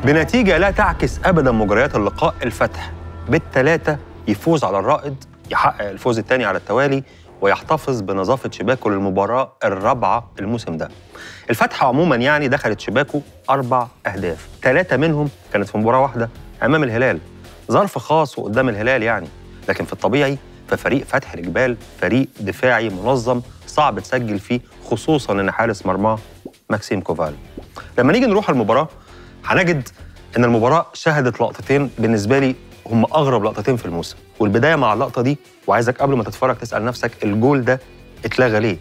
بنتيجة لا تعكس أبدا مجريات اللقاء الفتح بالثلاثة يفوز على الرائد يحقق الفوز الثاني على التوالي ويحتفظ بنظافة شباكه للمباراة الرابعة الموسم ده الفتح عموما يعني دخلت شباكه أربع أهداف ثلاثة منهم كانت في مباراة واحدة أمام الهلال ظرف خاص وقدام الهلال يعني لكن في الطبيعي ففريق فتح الجبال فريق دفاعي منظم صعب تسجل فيه خصوصا ان حارس مرماه ماكسيم كوفال لما نيجي نروح المباراه هنجد ان المباراه شهدت لقطتين بالنسبه لي هم اغرب لقطتين في الموسم والبدايه مع اللقطه دي وعايزك قبل ما تتفرج تسال نفسك الجول ده اتلغى ليه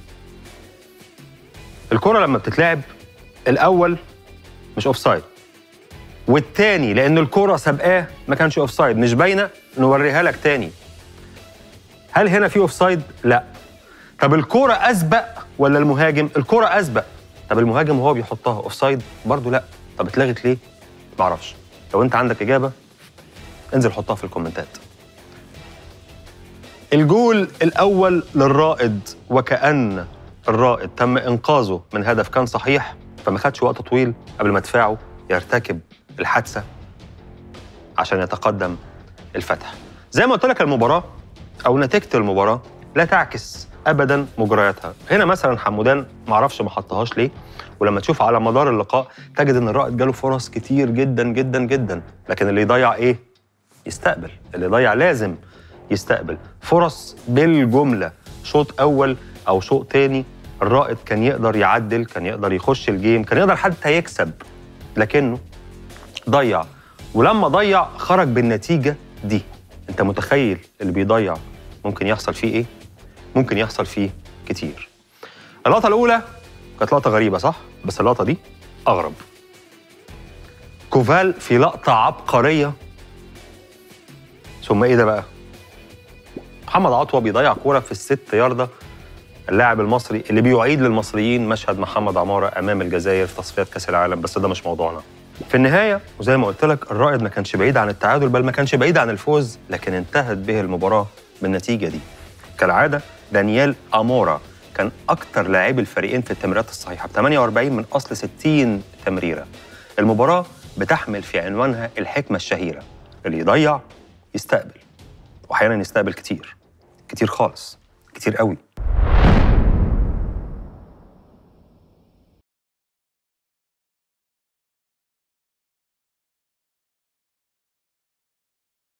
الكره لما بتتلعب الاول مش اوف سايد والتاني لان الكره سابقاه ما كانش اوف سايد مش باينه نوريها لك تاني هل هنا في اوف سايد لا طب الكره اسبق ولا المهاجم الكره اسبق طب المهاجم وهو بيحطها اوف سايد برضه لا طب اتلغت ليه معرفش لو انت عندك اجابه انزل حطها في الكومنتات الجول الاول للرائد وكأن الرائد تم انقاذه من هدف كان صحيح فما خدش وقت طويل قبل ما دفاعه يرتكب الحادثه عشان يتقدم الفتح زي ما قلت لك المباراه او نتيجه المباراه لا تعكس ابدا مجرياتها هنا مثلا حمودان معرفش ما حطهاش ليه ولما تشوف على مدار اللقاء تجد ان الرائد جاله فرص كتير جدا جدا جدا لكن اللي يضيع ايه يستقبل اللي يضيع لازم يستقبل فرص بالجمله شوط اول او شوط تاني الرائد كان يقدر يعدل كان يقدر يخش الجيم كان يقدر حتى يكسب لكنه ضيع ولما ضيع خرج بالنتيجه دي انت متخيل اللي بيضيع ممكن يحصل فيه ايه ممكن يحصل فيه كتير اللقطه الاولى كانت لقطه غريبه صح بس اللقطه دي اغرب كوفال في لقطه عبقريه ثم ايه ده بقى محمد عطوه بيضيع كوره في الست ياردة اللاعب المصري اللي بيعيد للمصريين مشهد محمد عماره امام الجزائر في تصفيات كاس العالم بس ده مش موضوعنا في النهايه وزي ما قلت لك الرائد ما كانش بعيد عن التعادل بل ما كانش بعيد عن الفوز لكن انتهت به المباراه بالنتيجه دي كالعاده دانيال امورا كان اكتر لاعبي الفريقين في التمريرات الصحيحه ب 48 من اصل 60 تمريره المباراه بتحمل في عنوانها الحكمه الشهيره اللي يضيع يستقبل واحيانا يستقبل كتير كتير خالص كتير قوي